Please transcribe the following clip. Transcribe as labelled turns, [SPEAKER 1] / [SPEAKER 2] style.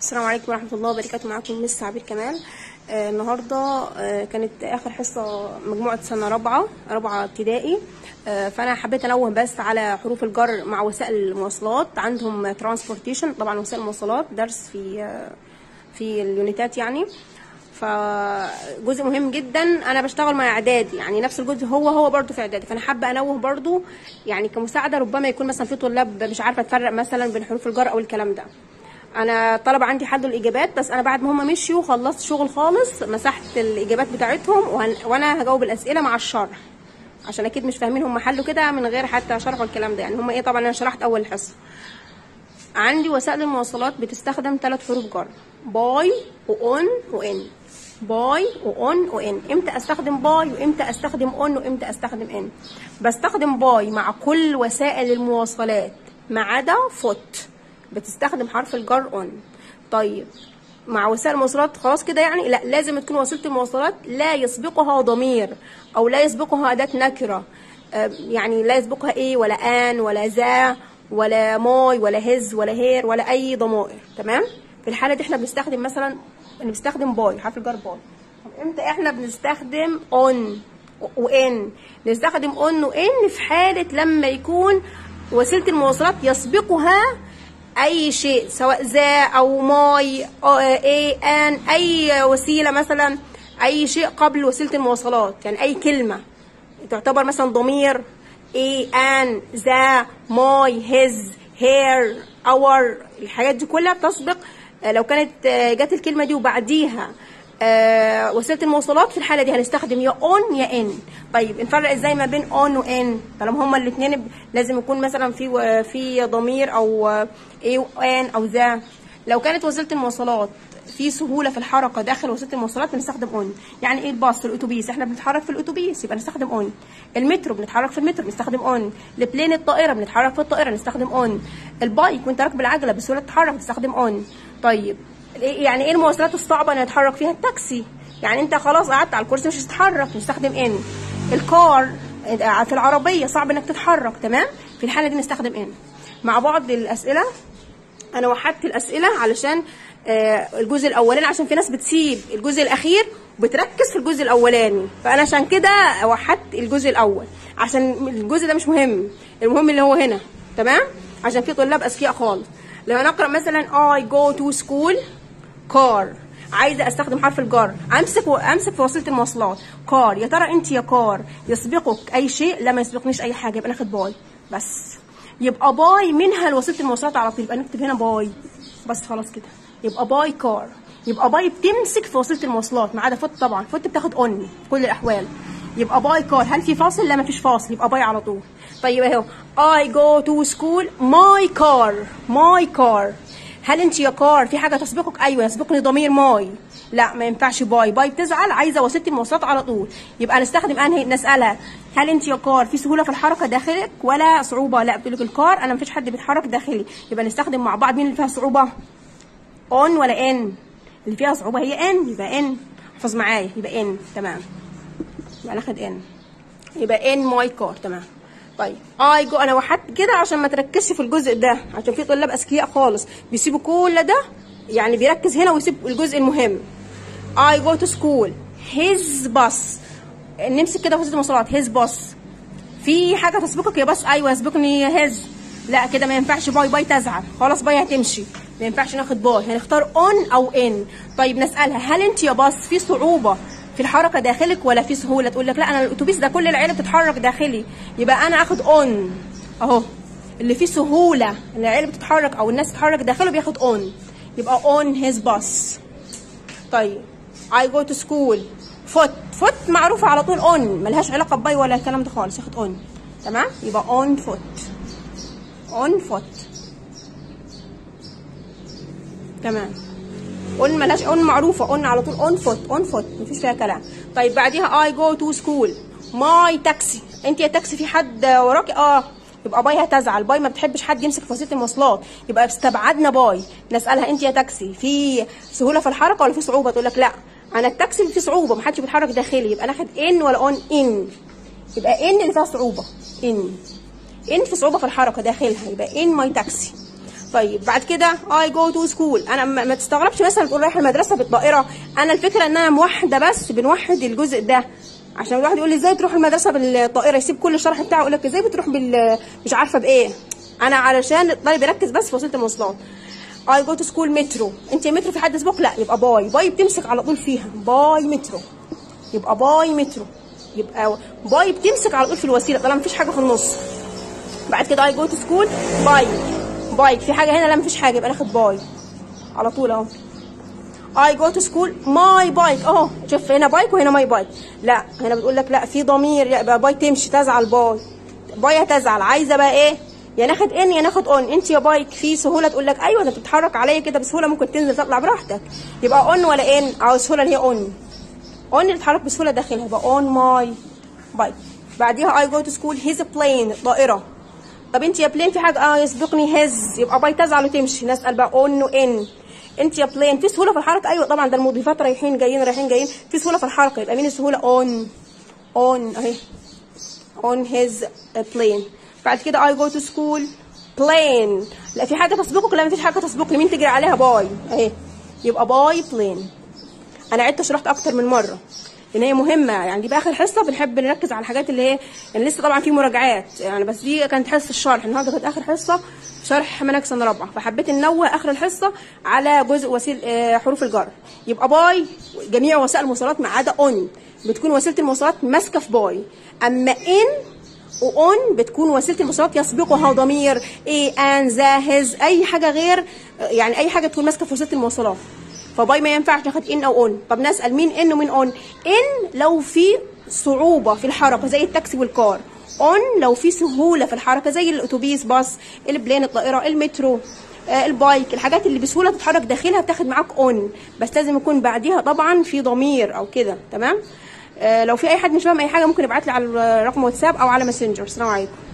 [SPEAKER 1] السلام عليكم ورحمة الله وبركاته معاكم مس عبير كمال آه النهاردة آه كانت آخر حصة مجموعة سنة رابعة رابعة ابتدائي آه فأنا حبيت أنوه بس على حروف الجر مع وسائل المواصلات عندهم ترانسبورتيشن طبعا وسائل المواصلات درس في آه في اليونيتات يعني فجزء مهم جدا انا بشتغل مع اعدادي يعني نفس الجزء هو هو برضو في اعدادي فانا حابه انوه برضو يعني كمساعده ربما يكون مثلا في طلاب مش عارفه تفرق مثلا بين حروف الجر او الكلام ده انا الطلبه عندي حدوا الاجابات بس انا بعد ما هم مشيوا خلصت شغل خالص مسحت الاجابات بتاعتهم وهن... وانا هجاوب الاسئله مع الشرح عشان اكيد مش فاهمين هم حلوا كده من غير حتى شرح الكلام ده يعني هم ايه طبعا انا شرحت اول حصه عندي وسائل المواصلات بتستخدم ثلاث حروف جر باي واون وان باي واون وان امتى استخدم باي وامتى استخدم اون وامتى استخدم ان بستخدم باي مع كل وسائل المواصلات ما عدا فوت بتستخدم حرف الجر اون طيب مع وسائل المواصلات خلاص كده يعني لا لازم تكون وسيله المواصلات لا يسبقها ضمير او لا يسبقها اداه نكره يعني لا يسبقها ايه ولا ان ولا ذا ولا ماي ولا هز ولا هير ولا اي ضمائر تمام في الحاله دي احنا بنستخدم مثلا بنستخدم باي حرف الجر باي طب امتى احنا بنستخدم اون وان نستخدم اون وان في حاله لما يكون وسيله المواصلات يسبقها اي شيء سواء ذا او ماي اي ان اي وسيله مثلا اي شيء قبل وسيله المواصلات يعني اي كلمه تعتبر مثلا ضمير اي ان ذا ماي هز هير اور الحاجات دي كلها بتسبق لو كانت جت الكلمه دي وبعديها آه وسيله المواصلات في الحاله دي هنستخدم يا اون يا ان طيب نفرق ازاي ما بين اون وان طالما هما الاثنين لازم يكون مثلا في في ضمير او اي وان او ذا لو كانت وسيله المواصلات في سهوله في الحركه داخل وسيله المواصلات بنستخدم اون يعني ايه الباص الاتوبيس احنا بنتحرك في الاتوبيس يبقى نستخدم اون المترو بنتحرك في المترو بنستخدم اون البلين الطائره بنتحرك في الطائره نستخدم اون البايك وانت راكب العجله بسهوله تتحرك بتستخدم اون طيب يعني ايه المواصلات الصعبه اللي نتحرك فيها التاكسي يعني انت خلاص قعدت على الكرسي مش هتتحرك نستخدم ان الكار في العربيه صعب انك تتحرك تمام في الحاله دي نستخدم ان مع بعض الاسئله انا وحدت الاسئله علشان آه الجزء الاولاني عشان في ناس بتسيب الجزء الاخير وبتركز في الجزء الاولاني فانا عشان كده وحدت الجزء الاول عشان الجزء ده مش مهم المهم اللي هو هنا تمام عشان في طلاب اذكياء خالص لما نقرا مثلا I go to school car عايزه استخدم حرف الجر امسك وامسك في وسيله المواصلات كار يا ترى انت يا كار يسبقك اي شيء لا ما يسبقنيش اي حاجه يبقى ناخد باي بس يبقى باي منها لوسيله المواصلات على طول يبقى نكتب هنا باي بس خلاص كده يبقى باي كار يبقى باي بتمسك في وسيله المواصلات ما عدا فوت طبعا فوت بتاخد اون في كل الاحوال يبقى باي كار هل في فاصل لا ما فيش فاصل يبقى باي على طول طيب اهو I go to school my car my car هل انت يا كار في حاجه تسبقك ايوه يسبقني ضمير ماي لا ما ينفعش باي باي بتزعل عايزه وسيله المواصلات على طول يبقى نستخدم انهي نسالها هل انت يا كار في سهوله في الحركه داخلك ولا صعوبه لا بتقول لك الكار انا مفيش حد بيتحرك داخلي يبقى نستخدم مع بعض مين اللي فيها صعوبه اون ولا ان اللي فيها صعوبه هي ان يبقى ان احفظ معايا يبقى ان تمام يبقى ناخد ان يبقى ان ماي كار تمام طيب اي جو انا وحدت كده عشان ما تركزش في الجزء ده عشان في طلاب اذكياء خالص بيسيبوا كل ده يعني بيركز هنا ويسيب الجزء المهم اي جو تو سكول هيز باص نمسك كده في وسط المواصلات هيز باص في حاجه تسبقك يا باص ايوه يسبقني هيز لا كده ما ينفعش باي باي تزعل خلاص باي هتمشي ما ينفعش ناخد باي هنختار اون او ان طيب نسالها هل انت يا باص في صعوبه في الحركه داخلك ولا في سهوله تقول لك لا انا الاتوبيس ده كل العيله بتتحرك داخلي يبقى انا اخد اون اهو اللي فيه سهوله اللي العيله بتتحرك او الناس تتحرك داخله بياخد اون يبقى اون هيز باص طيب I go to school فوت فوت معروفه على طول اون ملهاش علاقه بباي ولا الكلام ده خالص ياخد اون تمام يبقى اون فوت اون فوت تمام اون ملهاش اون معروفه اون على طول اون فوت اون فوت مفيش فيها كلام طيب بعديها اي جو تو سكول ماي تاكسي انت يا تاكسي في حد وراكي اه يبقى باي هتزعل باي ما بتحبش حد يمسك في وسيله المواصلات يبقى استبعدنا باي نسالها انت يا تاكسي في سهوله في الحركه ولا في صعوبه تقول لك لا انا التاكسي في صعوبه ما حدش بيتحرك داخلي يبقى ناخد ان ولا اون ان يبقى ان اللي فيها صعوبه ان ان في صعوبه في الحركه داخلها يبقى ان ماي تاكسي طيب بعد كده اي جو تو سكول انا ما ما تستغربش مثلا تقول رايح المدرسه بالطائره انا الفكره ان انا موحده بس بنوحد الجزء ده عشان الواحد يقول لي ازاي تروح المدرسه بالطائره يسيب كل الشرح بتاعه يقول لك ازاي بتروح بال مش عارفه بايه انا علشان الطالب يركز بس في وسيله المواصلات اي جو تو سكول مترو انت مترو في حد سبوك لا يبقى باي باي بتمسك على طول فيها باي مترو يبقى باي مترو يبقى باي بتمسك على طول في الوسيله طالما مفيش حاجه في النص بعد كده اي جو تو سكول باي بايك في حاجه هنا لا مفيش حاجه يبقى ناخد باي على طول اهو اي جو تو سكول ماي بايك اهو شوف هنا بايك وهنا ماي بايك لا هنا بتقول لك لا في ضمير يبقى باي تمشي تزعل باي باي هتزعل عايزه بقى ايه يا ناخد ان يا ناخد اون انت يا بايك في سهوله تقول لك ايوه انت بتتحرك عليا كده بسهوله ممكن تنزل تطلع براحتك يبقى اون ولا ان او سهوله اللي هي اون اون اللي تتحرك بسهوله داخلها يبقى اون ماي بايك بعديها اي جو تو سكول هيز بلين طائره طب انت يا بلين في حاجه اه يسبقني هز يبقى باي تزعل وتمشي نسال بقى اون وان انت يا بلين في سهوله في الحركه ايوه طبعا ده المضيفات رايحين جايين رايحين جايين في سهوله في الحركه يبقى مين السهوله اون اون اهي on his plane بعد كده I go to school plane لا في حاجة تسبقك لا مفيش حاجة تسبقني مين تجري عليها باي اهي يبقى باي plane انا عدت شرحت اكتر من مرة لان هي مهمة يعني دي بقى اخر حصة بنحب نركز على الحاجات اللي هي يعني لسه طبعا في مراجعات يعني بس دي كانت حصة الشرح النهارده كانت اخر حصة شرح منهج سنة رابعة فحبيت ننوه اخر الحصة على جزء وسيل آه، حروف الجر يبقى باي جميع وسائل المواصلات ما عدا اون بتكون وسيلة المواصلات ماسكة في باي اما ان واون بتكون وسيله المواصلات يسبقها ضمير ايه ان ذا هز اي حاجه غير يعني اي حاجه تكون ماسكه في وسيله المواصلات فباي ما ينفعش ناخد ان او اون طب نسال مين ان ومين اون ان لو في صعوبه في الحركه زي التاكسي والكار اون لو في سهوله في الحركه زي الاتوبيس باص البلين الطائره المترو آه، البايك الحاجات اللي بسهوله تتحرك داخلها بتاخد معاك اون بس لازم يكون بعديها طبعا في ضمير او كده تمام آه، لو في اي حد مش فاهم اي حاجه ممكن يبعت لي على رقم واتساب او على ماسنجر السلام عليكم